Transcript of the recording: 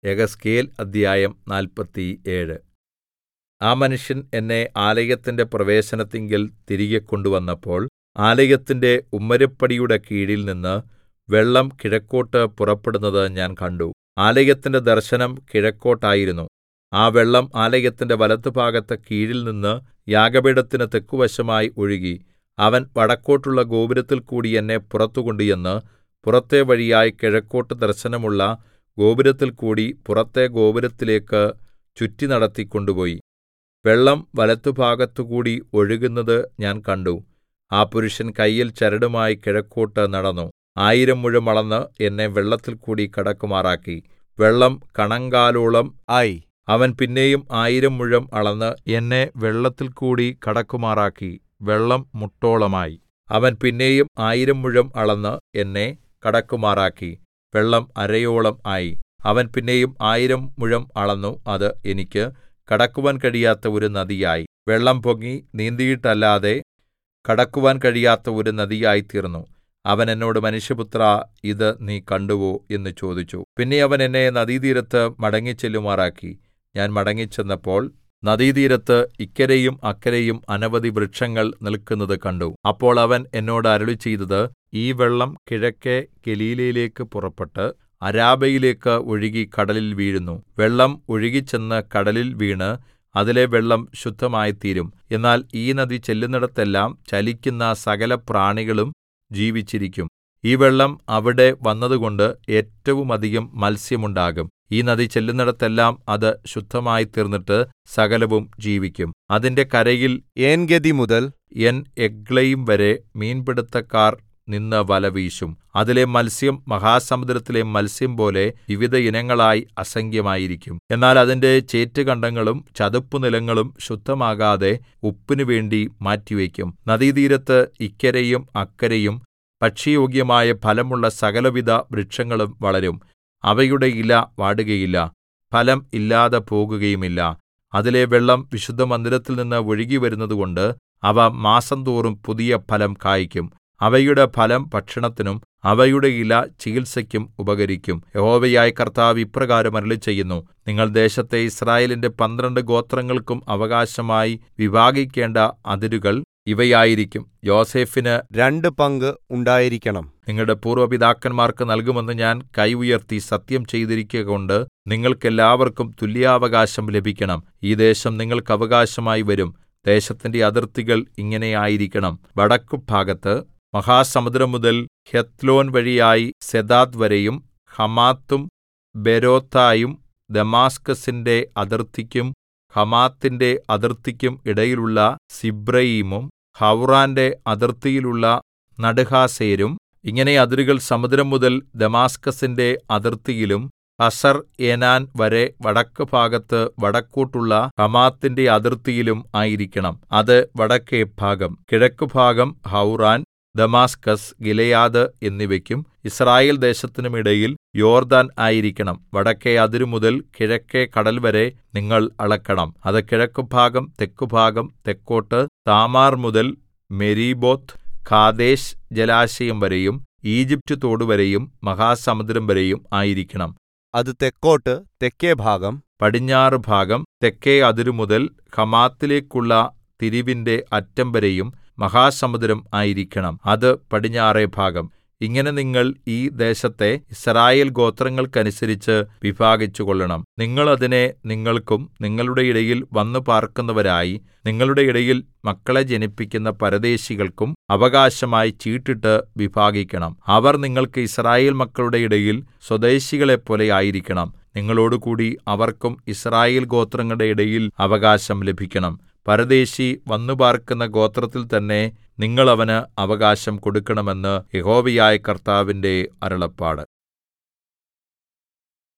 യെഹെസ്കേൽ അദ്ധ്യായം നാല്പത്തിയേഴ് ആ മനുഷ്യൻ എന്നെ ആലയത്തിന്റെ പ്രവേശനത്തിങ്കൽ തിരികെ കൊണ്ടുവന്നപ്പോൾ ആലയത്തിന്റെ ഉമ്മരപ്പടിയുടെ കീഴിൽനിന്ന് വെള്ളം കിഴക്കോട്ട് പുറപ്പെടുന്നത് ഞാൻ കണ്ടു ആലയത്തിന്റെ ദർശനം കിഴക്കോട്ടായിരുന്നു ആ വെള്ളം ആലയത്തിന്റെ വലത്തുഭാഗത്ത് കീഴിൽനിന്ന് യാഗപീഠത്തിന് തെക്കുവശമായി ഒഴുകി അവൻ വടക്കോട്ടുള്ള ഗോപുരത്തിൽകൂടി എന്നെ പുറത്തു കൊണ്ടുചെന്ന് പുറത്തെ വഴിയായി കിഴക്കോട്ട് ദർശനമുള്ള ഗോപുരത്തിൽകൂടി പുറത്തെ ഗോപുരത്തിലേക്ക് ചുറ്റി നടത്തി കൊണ്ടുപോയി വെള്ളം വലത്തുഭാഗത്തുകൂടി ഒഴുകുന്നത് ഞാൻ കണ്ടു ആ പുരുഷൻ കയ്യിൽ ചരടുമായി കിഴക്കോട്ട് നടന്നു ആയിരം മുഴം അളന്ന് എന്നെ വെള്ളത്തിൽകൂടി കടക്കുമാറാക്കി വെള്ളം കണങ്കാലോളം ആയി അവൻ പിന്നെയും ആയിരം മുഴം അളന്ന് എന്നെ വെള്ളത്തിൽകൂടി കടക്കുമാറാക്കി വെള്ളം മുട്ടോളമായി അവൻ പിന്നെയും ആയിരം മുഴം അളന്ന് എന്നെ കടക്കുമാറാക്കി വെള്ളം അരയോളം ആയി അവൻ പിന്നെയും ആയിരം മുഴം അളന്നു അത് എനിക്ക് കടക്കുവാൻ കഴിയാത്ത ഒരു നദിയായി വെള്ളം പൊങ്ങി നീന്തിയിട്ടല്ലാതെ കടക്കുവാൻ കഴിയാത്ത ഒരു നദിയായിത്തീർന്നു അവൻ എന്നോട് മനുഷ്യപുത്രാ ഇത് നീ കണ്ടുവോ എന്ന് ചോദിച്ചു പിന്നെ അവൻ എന്നെ നദീതീരത്ത് മടങ്ങിച്ചെല്ലുമാറാക്കി ഞാൻ മടങ്ങിച്ചെന്നപ്പോൾ നദീതീരത്ത് ഇക്കരെയും അക്കരെയും അനവധി വൃക്ഷങ്ങൾ നിൽക്കുന്നത് കണ്ടു അപ്പോൾ അവൻ എന്നോട് അരുളിച്ചെയ്തത് ഈ വെള്ളം കിഴക്കെ ഗലീലയിലേക്ക് പുറപ്പെട്ട് അരാബയിലേക്ക് ഒഴുകി കടലിൽ വീഴുന്നു വെള്ളം ഒഴുകിച്ചെന്ന് കടലിൽ വീണ് അതിലെ വെള്ളം ശുദ്ധമായിത്തീരും എന്നാൽ ഈ നദി ചെല്ലുന്നിടത്തെല്ലാം ചലിക്കുന്ന സകല പ്രാണികളും ജീവിച്ചിരിക്കും ഈ വെള്ളം അവിടെ വന്നതുകൊണ്ട് ഏറ്റവുമധികം മത്സ്യമുണ്ടാകും ഈ നദി ചെല്ലുന്നിടത്തെല്ലാം അത് ശുദ്ധമായിത്തീർന്നിട്ട് സകലവും ജീവിക്കും അതിന്റെ കരയിൽ ഏൻഗെദി മുതൽ എൻ എഗ്ലയീം വരെ മീൻപിടുത്തക്കാർ നിന്ന് വല വീശും അതിലെ മത്സ്യം മഹാസമുദ്രത്തിലെ മത്സ്യം പോലെ വിവിധ ഇനങ്ങളായി അസംഖ്യമായിരിക്കും എന്നാൽ അതിന്റെ ചേറ്റുകണ്ടങ്ങളും ചതുപ്പുനിലങ്ങളും ശുദ്ധമാകാതെ ഉപ്പിനു വേണ്ടി മാറ്റിവെക്കും നദീതീരത്ത് ഇക്കരെയും അക്കരെയും ഭക്ഷ്യയോഗ്യമായ ഫലമുള്ള സകലവിധ വൃക്ഷങ്ങളും വളരും അവയുടെ ഇല വാടുകയില്ല ഫലം ഇല്ലാതെ പോകുകയുമില്ല അതിലെ വെള്ളം വിശുദ്ധമന്ദിരത്തിൽ നിന്ന് ഒഴുകിവരുന്നതുകൊണ്ട് അവ മാസംതോറും പുതിയ ഫലം കായ്ക്കും അവയുടെ ഫലം ഭക്ഷണത്തിനും അവയുടെ ഇല ചികിത്സയ്ക്കും ഉപകരിക്കും യഹോവയായ കർത്താവ് ഇപ്രകാരം അരുളിച്ചെയ്യുന്നു നിങ്ങൾ ദേശത്തെ യിസ്രായേലിന്റെ പന്ത്രണ്ട് ഗോത്രങ്ങൾക്കും അവകാശമായി വിഭാഗിക്കേണ്ട അതിരുകൾ ഇവയായിരിക്കും യോസേഫിന് രണ്ട് പങ്ക് ഉണ്ടായിരിക്കണം നിങ്ങളുടെ പൂർവ്വ പിതാക്കന്മാർക്ക് നൽകുമെന്ന് ഞാൻ കൈ ഉയർത്തി സത്യം ചെയ്തിരിക്കുകകൊണ്ട് നിങ്ങൾക്കെല്ലാവർക്കും തുല്യാവകാശം ലഭിക്കണം ഈ ദേശം നിങ്ങൾക്ക് അവകാശമായി വരും ദേശത്തിന്റെ അതിർത്തികൾ ഇങ്ങനെ ആയിരിക്കണം വടക്കുഭാഗത്ത് മഹാസമുദ്രം മുതൽ ഹെത്ലോൻ വഴിയായി സെദാദ് വരെയും ഹമാത്തും ബെരോത്തായും ദമാസ്കസിന്റെ അതിർത്തിക്കും ഹമാത്തിന്റെ അതിർത്തിക്കും ഇടയിലുള്ള സിബ്രയീമും ഹൗറാന്റെ അതിർത്തിയിലുള്ള നടുഹാസേരും ഇങ്ങനെ അതിരുകൾ സമുദ്രം മുതൽ ദമാസ്കസിന്റെ അതിർത്തിയിലും ഹസർ ഏനാൻ വരെ വടക്ക് ഭാഗത്ത് വടക്കോട്ടുള്ള ഹമാത്തിന്റെ അതിർത്തിയിലും ആയിരിക്കണം അത് വടക്കേ ഭാഗം കിഴക്കുഭാഗം ഹൗറാൻ ദമാസ്കസ് ഗിലെയാദ് എന്നിവയ്ക്കും ഇസ്രായേൽ ദേശത്തിനും ഇടയിൽ യോർദാൻ ആയിരിക്കണം വടക്കെ അതിരുമുതൽ കിഴക്കെ കടൽ വരെ നിങ്ങൾ അളക്കണം അത് കിഴക്കുഭാഗം തെക്കുഭാഗം തെക്കോട്ട് താമാർ മുതൽ മെരീബോത്ത് കാദേശ് ജലാശയം വരെയും ഈജിപ്റ്റ് തോടുവരെയും മഹാസമുദ്രം വരെയും ആയിരിക്കണം അത് തെക്കോട്ട് തെക്കേ ഭാഗം പടിഞ്ഞാറ് ഭാഗം തെക്കേ അതിരുമുതൽ ഹമാത്തിലേക്കുള്ള തിരിവിന്റെ അറ്റം വരെയും മഹാസമുദ്രം ആയിരിക്കണം അത് പടിഞ്ഞാറെ ഭാഗം ഇങ്ങനെ നിങ്ങൾ ഈ ദേശത്തെ ഇസ്രായേൽ ഗോത്രങ്ങൾക്കനുസരിച്ച് വിഭാഗിച്ചുകൊള്ളണം നിങ്ങൾ അതിനെ നിങ്ങൾക്കും നിങ്ങളുടെ ഇടയിൽ വന്നു പാർക്കുന്നവരായി നിങ്ങളുടെ ഇടയിൽ മക്കളെ ജനിപ്പിക്കുന്ന പരദേശികൾക്കും അവകാശമായി ചീട്ടിട്ട് വിഭാഗിക്കണം അവർ നിങ്ങൾക്ക് ഇസ്രായേൽ മക്കളുടെ ഇടയിൽ സ്വദേശികളെപ്പോലെ ആയിരിക്കണം നിങ്ങളോടുകൂടി അവർക്കും ഇസ്രായേൽ ഗോത്രങ്ങളുടെ ഇടയിൽ അവകാശം ലഭിക്കണം പരദേശി വന്നുപാർക്കുന്ന ഗോത്രത്തിൽ തന്നെ നിങ്ങൾ അവന് അവകാശം കൊടുക്കണമെന്ന് യഹോവയായ കർത്താവിന്റെ അരുളപ്പാട്